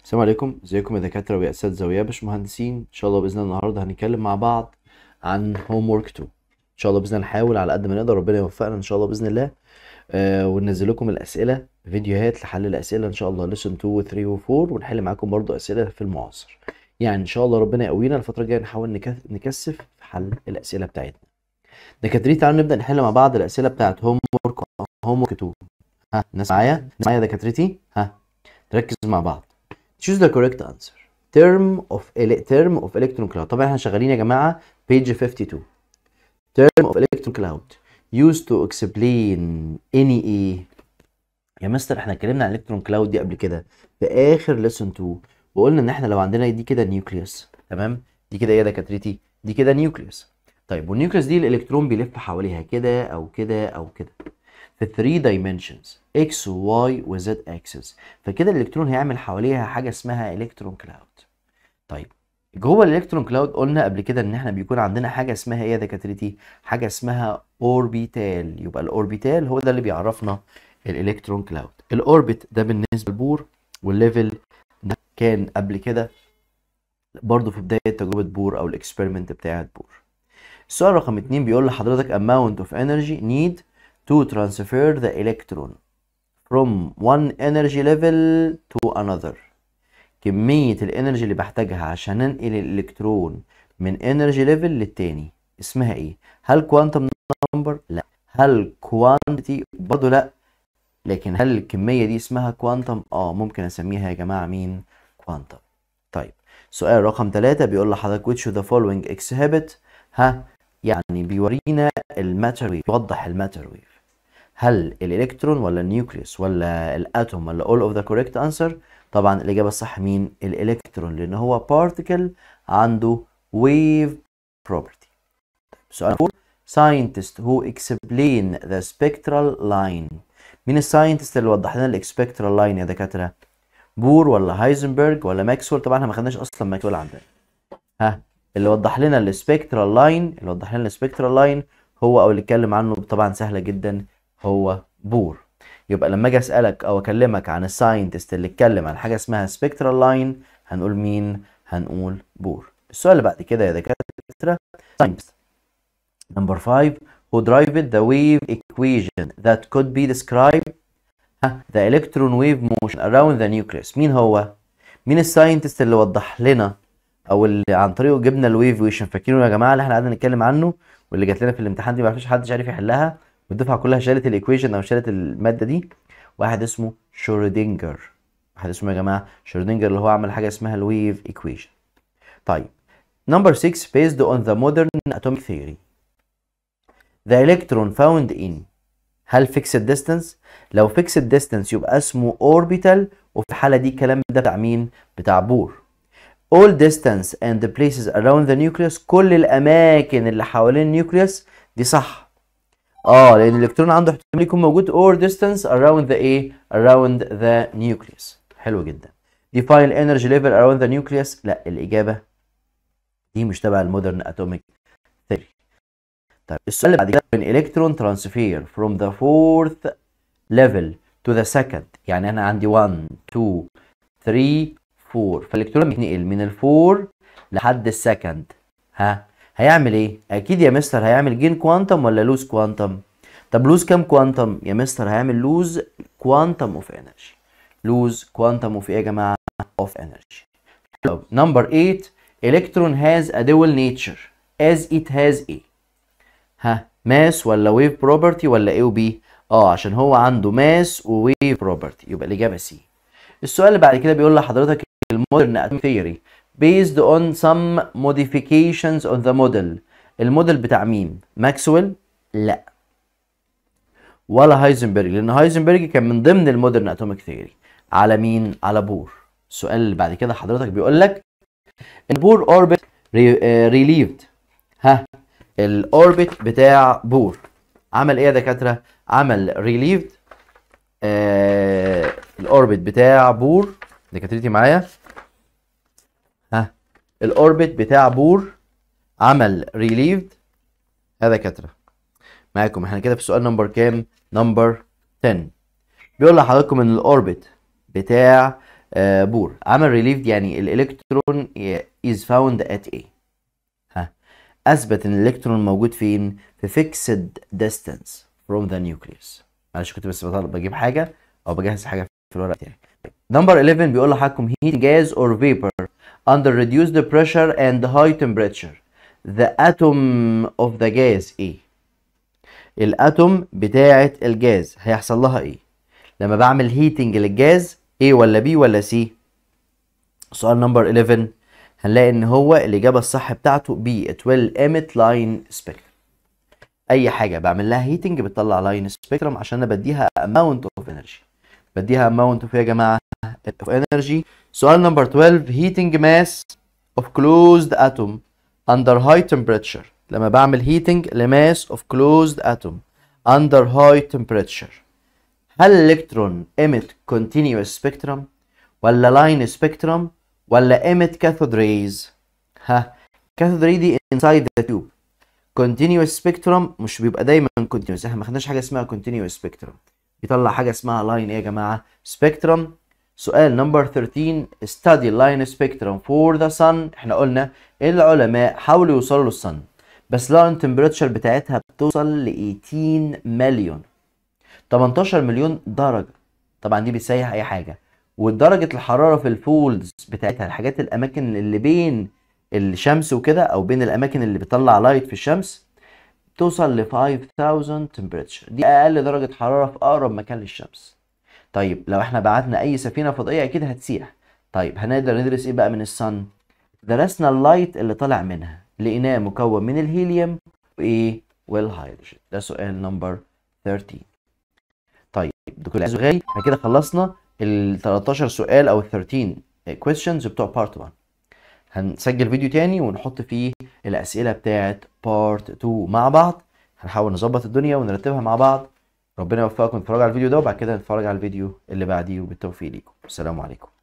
السلام عليكم ازيكم يا دكاتره ويا اساتذه ويا باشمهندسين ان شاء الله باذن الله النهارده هنتكلم مع بعض عن هوم ورك 2 ان شاء الله باذن الله نحاول على قد ما نقدر ربنا يوفقنا ان شاء الله باذن الله آه وننزل لكم الاسئله فيديوهات لحل الاسئله ان شاء الله ليسون 2 و 3 و 4 ونحل معاكم برضو اسئله في المعاصر يعني ان شاء الله ربنا يقوينا الفتره الجايه نحاول نكث- نكثف في حل الاسئله بتاعتنا دكاتري تعالوا نبدا نحل مع بعض الاسئله بتاعت هوم ورك هوم ورك 2 ها الناس معايا الناس معايا يا دكاترتي ها نركز مع بعض choose the correct answer term of ele- term of electron cloud طبعا احنا شغالين يا جماعه page 52 term of electron cloud used to explain any ايه يا مستر احنا اتكلمنا عن الكترون كلاود دي قبل كده في اخر lesson 2 وقلنا ان احنا لو عندنا دي كده نيوكليوس تمام دي كده ايه يا دكاترتي دي كده نيوكليوس طيب والنيوكليوس دي الالكترون بيلف حواليها كده او كده او كده في 3 dimensions x و y و z axis فكده الالكترون هيعمل حواليها حاجه اسمها الكترون كلاود طيب جوه الالكترون كلاود قلنا قبل كده ان احنا بيكون عندنا حاجه اسمها ايه يا دكاترتي حاجه اسمها اوربيتال يبقى الاوربيتال هو ده اللي بيعرفنا الالكترون كلاود الاوربت ده بالنسبه للبور والليفل ده كان قبل كده برضه في بدايه تجربه بور او الاكسبيرمنت بتاعت بور السؤال رقم اتنين بيقول لحضرتك amount of energy need to transfer the electron from one energy level to another كمية الانرجي اللي بحتاجها عشان انقل الالكترون من انرجي ليفل للتاني اسمها ايه هل كوانتم نمبر لا هل كوانتيتي برضه لا لكن هل الكمية دي اسمها كوانتم اه ممكن اسميها يا جماعة مين كوانتم طيب سؤال رقم ثلاثة بيقول لحضرتك which of the following exhibit ها يعني بيورينا الماتر ويف يوضح الماتر ويف هل الالكترون ولا النيوكليوس ولا الاتوم ولا all of the correct answer طبعا الاجابه الصح مين الالكترون لان هو بارتيكل عنده wave property سؤال 4 scientist who explain the spectral line مين الساينتست اللي وضح لنا السبكترال لاين يا دكاتره بور ولا هايزنبرج ولا ماكسويل طبعا احنا ما خدناش اصلا ماكسويل عندنا ها اللي وضح لنا السبكترال لاين اللي وضح لنا السبكترال لاين هو او اللي اتكلم عنه طبعا سهله جدا هو بور يبقى لما اجي اسالك او اكلمك عن الساينتست اللي اتكلم عن حاجه اسمها سبكترال لاين هنقول مين هنقول بور السؤال اللي بعد كده يا دكاتره ساينتست نمبر 5 who derived the wave equation that could be described ها the electron wave motion around the nucleus مين هو مين الساينتست اللي وضح لنا او اللي عن طريقه جبنا الويف ويشن فاكرينه يا جماعه اللي احنا قعدنا نتكلم عنه واللي جات لنا في الامتحان دي ما عرفش حد عارف يحلها والدفعه كلها شالت الايكويشن او شالت الماده دي واحد اسمه شرودنجر واحد اسمه يا جماعه شرودنجر اللي هو عمل حاجه اسمها الويف ايكويشن طيب نمبر 6 based on the modern atomic theory the electron found in هل fixed distance لو fixed distance يبقى اسمه orbital وفي الحاله دي الكلام ده بتاع مين بتاع بور all distance and the places around the nucleus كل الاماكن اللي حوالين النيوكليوس دي صح اه لان الالكترون عنده احتمال يكون موجود or distance around the ايه around the nucleus حلو جدا define energy level around the nucleus لا الاجابه دي مش تبع المودرن اتوميك theory طيب السؤال اللي بعد كده when electron transfer from the fourth level to the second يعني انا عندي 1 2 3 4 فالالكترون بيتنقل من الفور لحد السكند ها هيعمل ايه اكيد يا مستر هيعمل جين كوانتم ولا لوز كوانتم طب لوز كام كوانتم يا مستر هيعمل لوز كوانتم اوف انرجي لوز كوانتم اوف ايه يا جماعه اوف انرجي نمبر 8 electron has a dual nature as it has a ها ماس ولا ويف بروبرتي ولا ايه وبي اه عشان هو عنده ماس وويف بروبرتي يبقى الاجابه سي السؤال اللي بعد كده بيقول لحضرتك المودرن اتوميك ثيوري based on some modifications on the model الموديل بتاع مين ماكسويل لا ولا هايزنبرج لان هايزنبرج كان من ضمن المودرن اتوميك ثيوري على مين على بور السؤال اللي بعد كده حضرتك بيقول لك البور اوربت ريليفد ها الاوربت بتاع بور عمل ايه يا دكاتره عمل ريليفد آه الاوربت بتاع بور دكاترتي معايا ها الاوربت بتاع بور عمل ريليفد هذا دكاتره معاكم احنا كده في سؤال نمبر كام نمبر 10 بيقول لحضراتكم ان الاوربت بتاع آه بور عمل ريليفد يعني الالكترون is found at A ها اثبت ان الالكترون موجود فين في fixed distance from the nucleus معلش كنت بس بطلب بجيب حاجه او بجهز حاجه في الورق بتاعي نمبر 11 بيقول لحضراتكم heat gas or vapor under reduced pressure and high temperature the atom of the gas ايه الاتوم بتاعه الجاز هيحصل لها ايه لما بعمل هيتنج للجاز A ولا B ولا C سؤال نمبر 11 هنلاقي ان هو الاجابه الصح بتاعته B it will emit line spectrum اي حاجه بعمل لها هيتنج بتطلع لاين سبيكترم عشان انا بديها amount of energy بديها amount of يا جماعه of energy سؤال نمبر 12 heating mass of closed atom under high temperature لما بعمل heating لماس of closed atom under high temperature هل الالكترون emit continuous spectrum ولا line spectrum ولا emit cathode rays ها cathode ray دي inside the tube continuous spectrum مش بيبقى دايما continuous احنا ما خدناش حاجه اسمها continuous spectrum بيطلع حاجه اسمها line ايه يا جماعه spectrum سؤال نمبر 13 study line spectrum for the sun احنا قلنا العلماء حاولوا يوصلوا للصن بس لقوا التمبريتشر بتاعتها بتوصل ل 18 مليون 18 مليون درجه طبعا دي بتسيح اي حاجه ودرجه الحراره في الفولدز بتاعتها الحاجات الاماكن اللي بين الشمس وكده او بين الاماكن اللي بتطلع لايت في الشمس توصل ل 5000 تمبريتشر دي اقل درجه حراره في اقرب مكان للشمس طيب لو احنا بعتنا اي سفينه فضائيه اكيد هتسيح طيب هنقدر ندرس ايه بقى من الصن درسنا اللايت اللي طالع منها لقيناه مكون من الهيليوم وايه والهيدروجين ده سؤال نمبر 13 طيب دكتور العز غالي احنا كده خلصنا ال 13 سؤال او ال 13 questions بتوع بارت 1 هنسجل فيديو تاني ونحط فيه الاسئله بتاعت بارت 2 مع بعض هنحاول نظبط الدنيا ونرتبها مع بعض ربنا يوفقكم تتفرجوا على الفيديو ده وبعد كده نتفرج على الفيديو اللي بعديه وبالتوفيق ليكم السلام عليكم